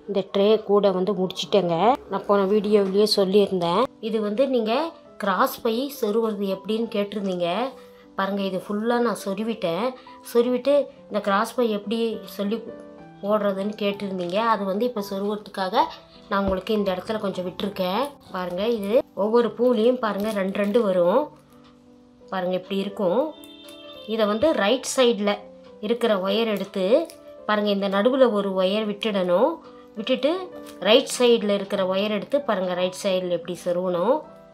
இந்த ட்ரே கூட வந்து முடிச்சிட்டேங்க நான் போன வீடியோவிலேயே சொல்லியிருந்தேன் இது வந்து நீங்கள் கிராஸ் பை சொருவது எப்படின்னு கேட்டிருந்தீங்க பாருங்கள் இது ஃபுல்லாக நான் சொருவிட்டேன் சொருவிட்டு இந்த கிராஸ் பை எப்படி சொல்லி போடுறதுன்னு கேட்டிருந்தீங்க அது வந்து இப்போ சொருவறதுக்காக நான் உங்களுக்கு இந்த இடத்துல கொஞ்சம் விட்டுருக்கேன் பாருங்கள் இது ஒவ்வொரு பூலையும் பாருங்கள் ரெண்டு ரெண்டு வரும் பாருங்கள் இப்படி இருக்கும் இதை வந்து ரைட் சைடில் இருக்கிற ஒயர் எடுத்து பாருங்கள் இந்த நடுவில் ஒரு ஒயர் விட்டுடணும் விட்டுட்டு ரைட் சைடில் இருக்கிற ஒயர் எடுத்து பாருங்கள் ரைட் சைடில் எப்படி சொருகணும்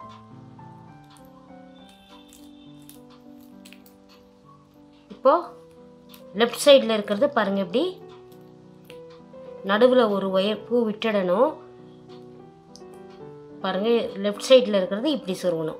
இப்போது லெஃப்ட் சைடில் இருக்கிறது பாருங்கள் எப்படி நடுவில் ஒரு ஒயர் பூ விட்டுடணும் பாருங்கள் லெஃப்ட் சைடில் இருக்கிறது இப்படி சொருகணும்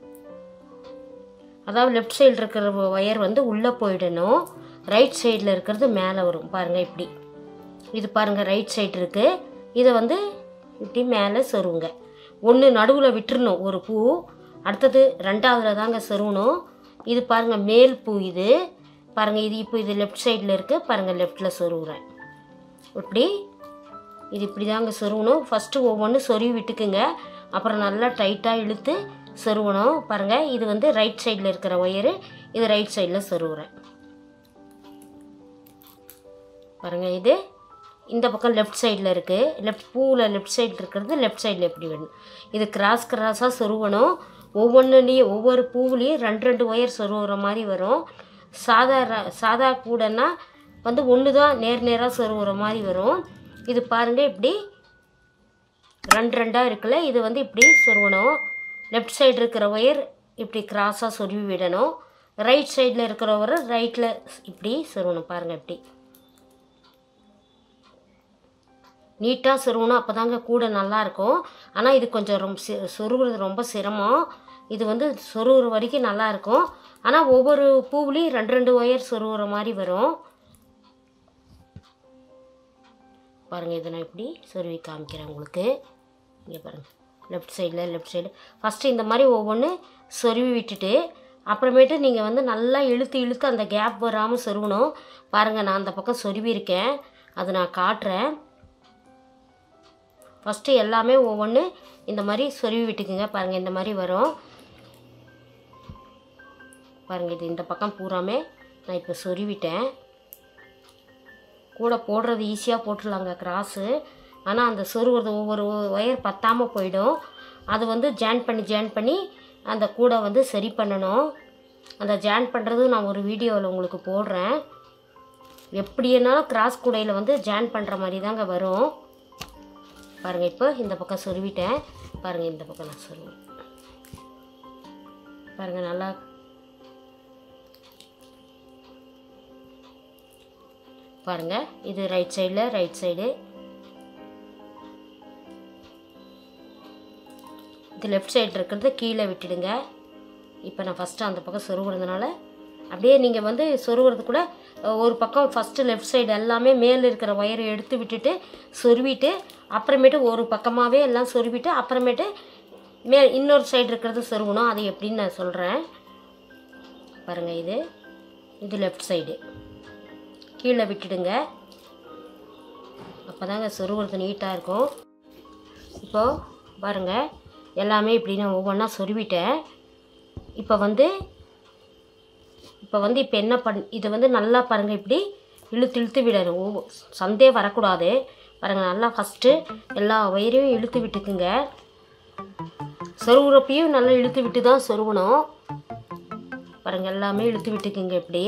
அதாவது லெஃப்ட் சைடில் இருக்கிற ஒயர் வந்து உள்ளே போயிடணும் ரைட் சைடில் இருக்கிறது மேலே வரும் பாருங்கள் இப்படி இது பாருங்கள் ரைட் சைடு இருக்குது இதை வந்து இப்படி மேலே சொருவுங்க ஒன்று நடுவில் விட்டுறணும் ஒரு பூ அடுத்தது ரெண்டாவதுல தாங்க சொருகணும் இது பாருங்கள் மேல் பூ இது பாருங்கள் இது இப்போ இது லெஃப்ட் சைடில் இருக்குது பாருங்கள் லெஃப்டில் சொருகுறேன் இப்படி இது இப்படி தாங்க சொருகணும் ஃபஸ்ட்டு ஒவ்வொன்று சொருவி விட்டுக்குங்க அப்புறம் நல்லா டைட்டாக இழுத்து சொருகணும் பாருங்கள் இது வந்து ரைட் சைடில் இருக்கிற ஒயரு இது ரைட் சைடில் சொருகுறேன் பாருங்கள் இது இந்த பக்கம் லெஃப்ட் சைடில் இருக்குது லெஃப்ட் பூவில் லெஃப்ட் சைடில் இருக்கிறது லெஃப்ட் சைடில் எப்படி வேணும் இது கிராஸ் கிராஸாக சொருகணும் ஒவ்வொன்றுலேயும் ஒவ்வொரு பூவுலேயும் ரெண்டு ரெண்டு ஒயர் சொருகிற மாதிரி வரும் சாதா ர- சாதா கூடனா வந்து ஒன்று தான் நேர் நேராக சொருகிற மாதிரி வரும் இது பாருங்கள் இப்படி ரெண்டு ரெண்டாக இருக்குல்ல இது வந்து இப்படி சொருகணும் லெஃப்ட் சைடு இருக்கிற ஒயர் இப்படி கிராஸாக சொருவி விடணும் ரைட் சைடில் இருக்கிற ஒயர் ரைட்டில் இப்படி சொருகணும் பாருங்கள் இப்படி நீட்டாக சொருகணும் அப்போ தாங்க கூட நல்லாயிருக்கும் ஆனால் இது கொஞ்சம் ரொம்ப சி சொருகிறது ரொம்ப சிரமம் இது வந்து சொருகிற வரைக்கும் நல்லாயிருக்கும் ஆனால் ஒவ்வொரு பூவுலேயும் ரெண்டு ரெண்டு ஒயர் சொருகிற மாதிரி வரும் பாருங்கள் இதை நான் இப்படி சொருவி காமிக்கிறேன் உங்களுக்கு இங்கே பாருங்கள் லெஃப்ட் சைடில் லெஃப்ட் சைடு ஃபஸ்ட்டு இந்த மாதிரி ஒவ்வொன்று சொருவி விட்டுட்டு அப்புறமேட்டு நீங்கள் வந்து நல்லா இழுத்து இழுத்து அந்த கேப் வராமல் சொருகணும் பாருங்கள் நான் அந்த பக்கம் சொருவியிருக்கேன் அது நான் காட்டுறேன் ஃபஸ்ட்டு எல்லாமே ஒவ்வொன்று இந்த மாதிரி சொருவி விட்டுக்குங்க பாருங்கள் இந்த மாதிரி வரும் பாருங்கள் இது இந்த பக்கம் பூராமே நான் இப்போ சொருவிட்டேன் கூட போடுறது ஈஸியாக போட்டுடலாங்க கிராஸு ஆனால் அந்த சொருகிறது ஒவ்வொரு ஒயர் பத்தாமல் போயிடும் அது வந்து ஜாயின் பண்ணி ஜாயின் பண்ணி அந்த கூடை வந்து சரி பண்ணணும் அந்த ஜாயின் பண்ணுறது நான் ஒரு வீடியோவில் உங்களுக்கு போடுறேன் எப்படினாலும் கிராஸ் கூடையில் வந்து ஜாயின் பண்ணுற மாதிரி தாங்க வரும் பாருங்கள் இப்போ இந்த பக்கம் சொருவிட்டேன் பாருங்கள் இந்த பக்கம் நான் சொருவேன் பாருங்கள் நல்லா பாருங்கள் இது ரைட் சைடில் ரைட் சைடு இது லெஃப்ட் சைடு இருக்கிறத கீழே விட்டுடுங்க இப்போ நான் ஃபஸ்ட்டு அந்த பக்கம் சொருகிறதுனால அப்படியே நீங்கள் வந்து சொருகிறது கூட அஹ், ஒரு பக்கம் ஃபஸ்ட்டு லெஃப்ட் சைடு எல்லாமே மேலே இருக்கிற ஒயரை எடுத்து விட்டுட்டு சொருவிட்டு அப்புறமேட்டு ஒரு பக்கமாகவே எல்லாம் சொருவிட்டு அப்புறமேட்டு மே இன்னொரு சைடு இருக்கிறது சொருகணும் அது எப்படின்னு நான் சொல்கிறேன் பாருங்கள் இது இது லெஃப்ட் சைடு கீழே விட்டுடுங்க அப்போ தாங்க சொருகிறது நீட்டாக இருக்கும் இப்போது பாருங்கள் எல்லாமே இப்படி நான் ஒவ்வொன்றா சொருவிட்டேன் இப்போ வந்து இப்போ வந்து இப்போ என்ன பண் இதை வந்து நல்லா பாருங்கள் இப்படி இழுத்து இழுத்து விடணும் ஒவ்வொ சந்தே வரக்கூடாது பாருங்கள் நல்லா ஃபஸ்ட்டு எல்லா ஒயரையும் இழுத்து விட்டுக்குங்க சொருகுறப்பையும் நல்லா இழுத்து விட்டு தான் சொருகணும் பாருங்கள் எல்லாமே இழுத்து விட்டுக்குங்க இப்படி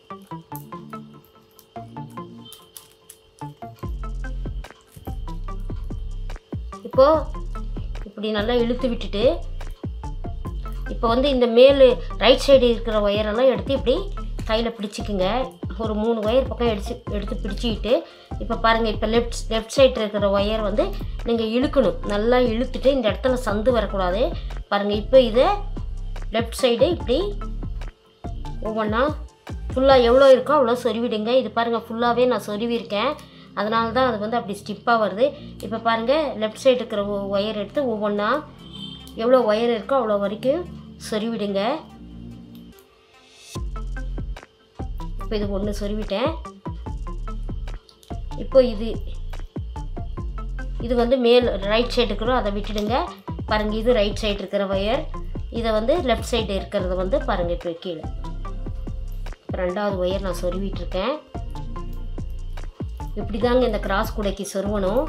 இப்போ இப்படி நல்லா இழுத்து விட்டுட்டு இப்போ வந்து இந்த மேல் ரைட் சைடு இருக்கிற ஒயரெல்லாம் எடுத்து இப்படி கையில் பிடிச்சிக்குங்க ஒரு மூணு ஒயர் பக்கம் எடுத்து எடுத்து பிடிச்சிக்கிட்டு இப்போ பாருங்கள் இப்போ லெஃப்ட் லெஃப்ட் சைடு இருக்கிற ஒயர் வந்து நீங்கள் இழுக்கணும் நல்லா இழுத்துட்டு இந்த இடத்துல சந்து வரக்கூடாது பாருங்கள் இப்போ இதை லெஃப்ட் சைடு இப்படி ஒவ்வொன்றா ஃபுல்லாக எவ்வளோ இருக்கோ அவ்வளோ சொருவிடுங்க இது பாருங்கள் ஃபுல்லாகவே நான் சொருவியிருக்கேன் அதனால தான் அது வந்து அப்படி ஸ்டிப்பாக வருது இப்போ பாருங்கள் லெஃப்ட் சைடு இருக்கிற ஒயர் எடுத்து ஒவ்வொன்றா எவ்வளோ ஒயர் இருக்கோ அவ்வளோ வரைக்கும் சொருவிடுங்க இப்போ இது ஒன்று சொருவிட்டேன் இப்போ இது இது வந்து மேல் ரைட் சைடு இருக்கிறோம் அதை விட்டுடுங்க பாருங்கள் இது ரைட் சைடு இருக்கிற ஒயர் இதை வந்து லெஃப்ட் சைடு இருக்கிறத வந்து பாருங்கள் இப்போ கீழே இப்ப ரெண்டாவது ஒயர் நான் சொருவிட்டு இருக்கேன் இப்படி தாங்க இந்த கிராஸ் கூடைக்கு சொருவணும்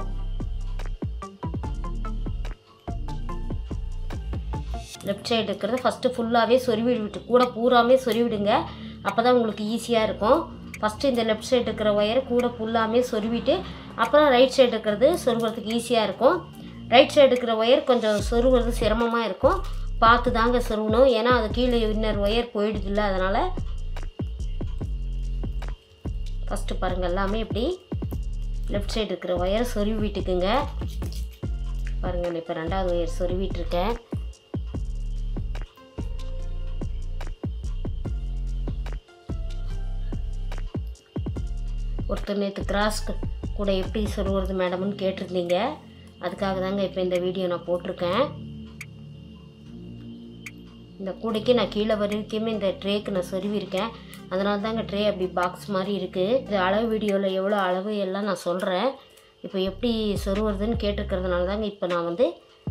லெஃப்ட் சைடு இருக்கிறத ஃபஸ்ட்டு ஃபுல்லாகவே சொருவி விட்டு கூட பூராமே சொருவிடுங்க அப்போ தான் உங்களுக்கு ஈஸியாக இருக்கும் ஃபஸ்ட்டு இந்த லெஃப்ட் சைடு இருக்கிற ஒயரை கூட ஃபுல்லாமே சொருவிட்டு அப்புறம் ரைட் சைடு இருக்கிறது சொருகிறதுக்கு ஈஸியாக இருக்கும் ரைட் சைடு இருக்கிற ஒயர் கொஞ்சம் சொருகிறது சிரமமாக இருக்கும் பார்த்து தாங்க சொருகணும் ஏன்னா அது கீழே இன்னர் ஒயர் போயிடுதில்ல அதனால் ஃபஸ்ட்டு பாருங்கள் எல்லாமே இப்படி லெஃப்ட் சைடு இருக்கிற ஒயரை சொருவி விட்டுக்குங்க பாருங்கள் நான் இப்போ ரெண்டாவது ஒயர் சொருவிட்டு இருக்கேன் ஒருத்தர் நேற்று கிராஸ் கூட எப்படி சொருகிறது மேடம்னு கேட்டிருந்தீங்க அதுக்காக தாங்க இப்போ இந்த வீடியோ நான் போட்டிருக்கேன் இந்த கூடைக்கு நான் கீழே வரைக்குமே இந்த ட்ரேக்கு நான் சொருவிருக்கேன் அதனால தாங்க ட்ரே அப்படி பாக்ஸ் மாதிரி இருக்குது இது அளவு வீடியோவில் எவ்வளோ அளவு எல்லாம் நான் சொல்கிறேன் இப்போ எப்படி சொருவுறதுன்னு கேட்டிருக்கிறதுனால தாங்க இப்போ நான் வந்து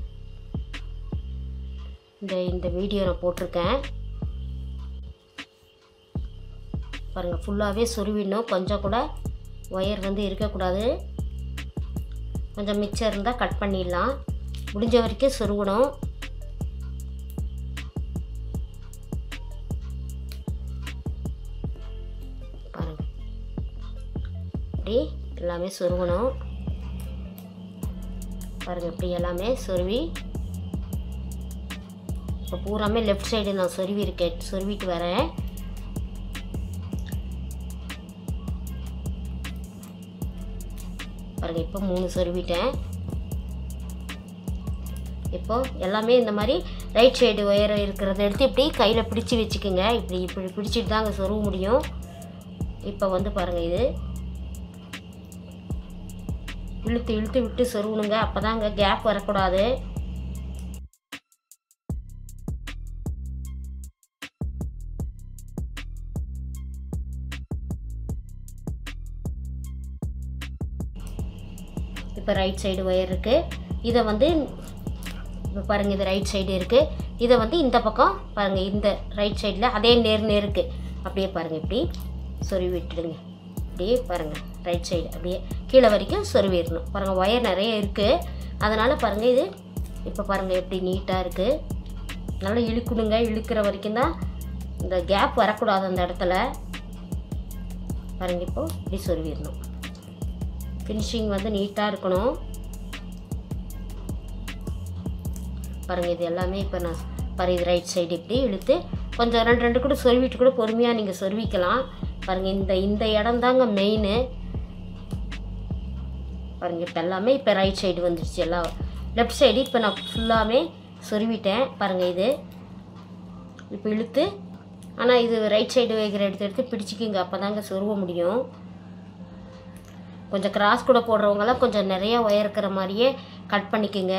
இந்த இந்த வீடியோ நான் போட்டிருக்கேன் பாருங்கள் ஃபுல்லாகவே சொருவிடணும் கொஞ்சம் கூட ஒயர் வந்து இருக்கக்கூடாது கொஞ்சம் மிச்சம் இருந்தால் கட் பண்ணிடலாம் முடிஞ்ச வரைக்கும் சொருகணும் பாருங்க இப்படி எல்லாமே சொருகணும் பாருங்க இப்படி எல்லாமே சொருவி இப்போ பூராமே லெஃப்ட் சைடு நான் சொருவி இருக்கேன் சொருவிட்டு வரேன் பாருங்க இப்போ மூணு சொருவிட்டேன் இப்போ எல்லாமே இந்த மாதிரி ரைட் சைடு ஒயர் இருக்கிறத எடுத்து இப்படி கையில் பிடிச்சி வச்சுக்கோங்க இப்படி இப்படி பிடிச்சிட்டு தாங்க சொருக முடியும் இப்போ வந்து பாருங்கள் இது இழுத்து இழுத்து விட்டு சொருகணுங்க அப்போ தாங்க கேப் வரக்கூடாது இப்போ ரைட் சைடு ஒயர் இருக்குது இதை வந்து இப்போ பாருங்கள் இது ரைட் சைடு இருக்குது இதை வந்து இந்த பக்கம் பாருங்கள் இந்த ரைட் சைடில் அதே நேர் நேருக்கு அப்படியே பாருங்கள் இப்படி சொருவி விட்டுடுங்க அப்படியே பாருங்கள் ரைட் சைடு அப்படியே கீழே வரைக்கும் சொருவிடணும் பாருங்கள் ஒயர் நிறைய இருக்குது அதனால் பாருங்கள் இது இப்போ பாருங்கள் எப்படி நீட்டாக இருக்குது நல்லா இழுக்கணுங்க இழுக்கிற வரைக்கும் தான் இந்த கேப் வரக்கூடாது அந்த இடத்துல பாருங்கள் இப்போ இப்படி சொருவிடணும் ஃபினிஷிங் வந்து நீட்டாக இருக்கணும் பாருங்கள் இது எல்லாமே இப்போ நான் பாரு இது ரைட் சைடு இப்படி இழுத்து கொஞ்சம் ரெண்டு ரெண்டு கூட சொருவிட்டு கூட பொறுமையாக நீங்கள் சொருவிக்கலாம் பாருங்கள் இந்த இந்த இடம் தாங்க மெயின் பாருங்கள் இப்போ எல்லாமே இப்போ ரைட் சைடு வந்துடுச்சு எல்லாம் லெஃப்ட் சைடு இப்போ நான் ஃபுல்லாமே சொருவிட்டேன் பாருங்கள் இது இப்போ இழுத்து ஆனால் இது ரைட் சைடு வைக்கிற எடுத்து எடுத்து பிடிச்சிக்கிங்க அப்போ தாங்க சொருவ முடியும் கொஞ்சம் கிராஸ் கூட போடுறவங்கலாம் கொஞ்சம் நிறைய ஒயர் இருக்கிற மாதிரியே கட் பண்ணிக்கோங்க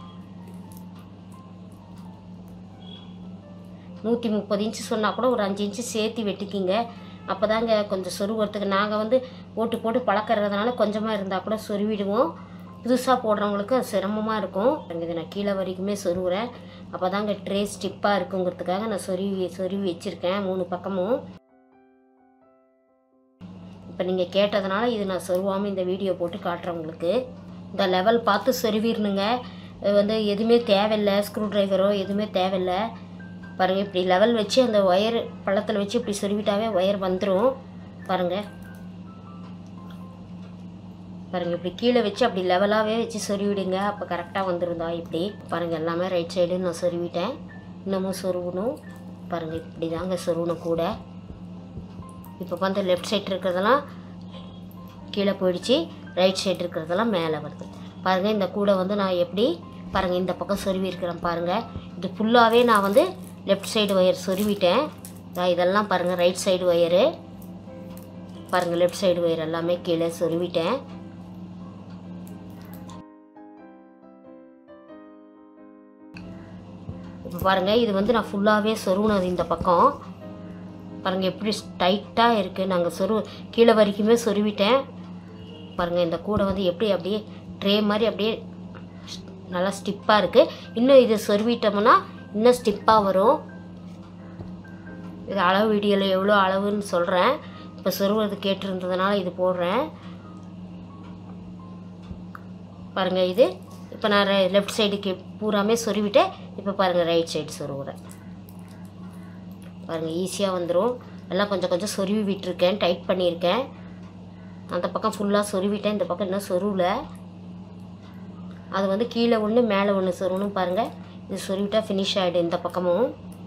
நூற்றி முப்பது இன்ச்சு சொன்னால் கூட ஒரு அஞ்சு இன்ச்சு சேர்த்து வெட்டிக்கிங்க அப்போ தாங்க கொஞ்சம் சொருகிறதுக்கு நாங்கள் வந்து போட்டு போட்டு பழக்கறதுனால கொஞ்சமாக இருந்தால் கூட சொருவிடுவோம் புதுசாக போடுறவங்களுக்கு அது சிரமமாக இருக்கும் இதை நான் கீழே வரைக்குமே சொருகிறேன் அப்போ தாங்க ட்ரே ஸ்டிப்பாக இருக்குங்கிறதுக்காக நான் சொருவி சொருவி வச்சுருக்கேன் மூணு பக்கமும் இப்போ நீங்கள் கேட்டதுனால இது நான் சொருவாமல் இந்த வீடியோ போட்டு காட்டுறேன் உங்களுக்கு இந்த லெவல் பார்த்து சொருவிடணுங்க இது வந்து எதுவுமே தேவையில்லை ஸ்க்ரூ ட்ரைவரோ எதுவுமே தேவையில்லை பாருங்கள் இப்படி லெவல் வச்சு அந்த ஒயர் பள்ளத்தில் வச்சு இப்படி சொருவிட்டாவே ஒயர் வந்துடும் பாருங்கள் பாருங்கள் இப்படி கீழே வச்சு அப்படி லெவலாகவே வச்சு சொருவிடுங்க அப்போ கரெக்டாக வந்துருந்தா இப்படி பாருங்கள் எல்லாமே ரைட் சைடு நான் சொருவிட்டேன் இன்னமும் சொருகணும் பாருங்கள் இப்படி தாங்க சொருகணும் கூட இப்போ வந்து லெஃப்ட் சைடு இருக்கிறதெல்லாம் கீழே போயிடுச்சு ரைட் சைடு இருக்கிறதெல்லாம் மேலே வருது பாருங்கள் இந்த கூடை வந்து நான் எப்படி பாருங்கள் இந்த பக்கம் சொருவி இருக்கிறேன் பாருங்கள் இது ஃபுல்லாகவே நான் வந்து லெஃப்ட் சைடு ஒயர் சொருவிட்டேன் இதா இதெல்லாம் பாருங்கள் ரைட் சைடு ஒயரு பாருங்கள் லெஃப்ட் சைடு ஒயர் எல்லாமே கீழே சொருவிட்டேன் இப்போ பாருங்கள் இது வந்து நான் ஃபுல்லாகவே சொருவினது இந்த பக்கம் பாருங்கள் எப்படி டைட்டாக இருக்குது நாங்கள் சொரு கீழே வரைக்குமே சொருவிட்டேன் பாருங்கள் இந்த கூடை வந்து எப்படி அப்படியே ட்ரே மாதிரி அப்படியே நல்லா ஸ்டிப்பாக இருக்குது இன்னும் இது சொருவிட்டோம்னா இன்னும் ஸ்டிப்பாக வரும் இது அளவு வீடியோவில் எவ்வளோ அளவுன்னு சொல்கிறேன் இப்போ சொருவது கேட்டிருந்ததுனால இது போடுறேன் பாருங்கள் இது இப்போ நான் லெஃப்ட் சைடுக்கு பூராமே சொருவிட்டேன் இப்போ பாருங்கள் ரைட் சைடு சொருவுறேன் பாருங்கள் ஈஸியாக வந்துடும் எல்லாம் கொஞ்சம் கொஞ்சம் சொருவி விட்டுருக்கேன் டைட் பண்ணியிருக்கேன் அந்த பக்கம் ஃபுல்லாக சொருவிட்டேன் இந்த பக்கம் இன்னும் சொருவில் அது வந்து கீழே ஒன்று மேலே ஒன்று சொருவணும் பாருங்கள் இது சொருவிட்டா ஃபினிஷ் ஆகிடும் இந்த பக்கமும்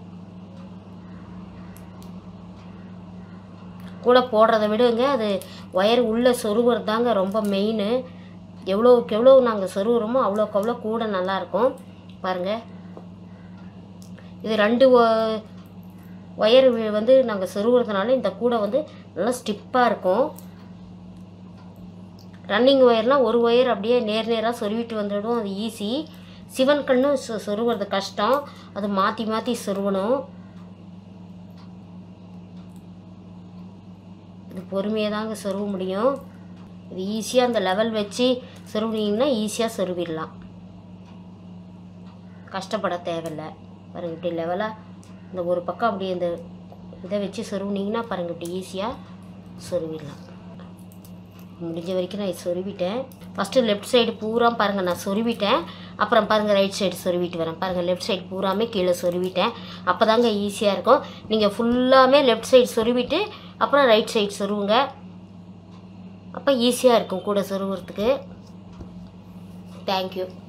கூட போடுறத விடுங்க அது ஒயர் உள்ளே சொருவுறது தாங்க ரொம்ப மெயின் எவ்வளோக்கு எவ்வளோ நாங்கள் சொருவுறோமோ அவ்வளோக்கு அவ்வளோ கூட நல்லாயிருக்கும் பாருங்கள் இது ரெண்டு ஒ- ஒயர் வி- வந்து நாங்கள் சொருவுறதுனால இந்த கூடை வந்து நல்லா ஸ்டிப்பாக இருக்கும் ரன்னிங் ஒயர்னால் ஒரு ஒயர் அப்படியே நேர் நேராக சொருவிட்டு வந்துடும் அது ஈஸி சிவன் கண்ணும் சொ சொருவுறது கஷ்டம் அது மாற்றி மாற்றி சொருவணும் இது பொறுமையாக தாங்க சொருவ முடியும் இது ஈஸியாக அந்த லெவல் வச்சு சொருவினீங்கன்னா ஈஸியாக சொருவிடலாம் கஷ்டப்பட தேவையில்லை பாருங்க இப்படி லெவலாக இந்த ஒரு பக்கம் அப்படி இந்த இதை வச்சு சொருவினீங்கன்னா பாருங்க இப்படி ஈஸியாக சொருவிடலாம் முடிஞ்ச வரைக்கும் நான் இது சொருவிட்டேன் ஃபஸ்ட்டு லெஃப்ட் சைடு பூரா பாருங்கள் நான் சொருவிட்டேன் அப்புறம் பாருங்கள் ரைட் சைடு சொருவிட்டு வரேன் பாருங்கள் லெஃப்ட் சைடு பூராமே கீழே சொருவிட்டேன் அப்போ தாங்க ஈஸியாக இருக்கும் நீங்கள் ஃபுல்லாமே லெஃப்ட் சைடு சொருவிட்டு அப்புறம் ரைட் சைடு சொருவுங்க அப்போ ஈஸியாக இருக்கும் கூட சொருவுறதுக்கு தேங்க்யூ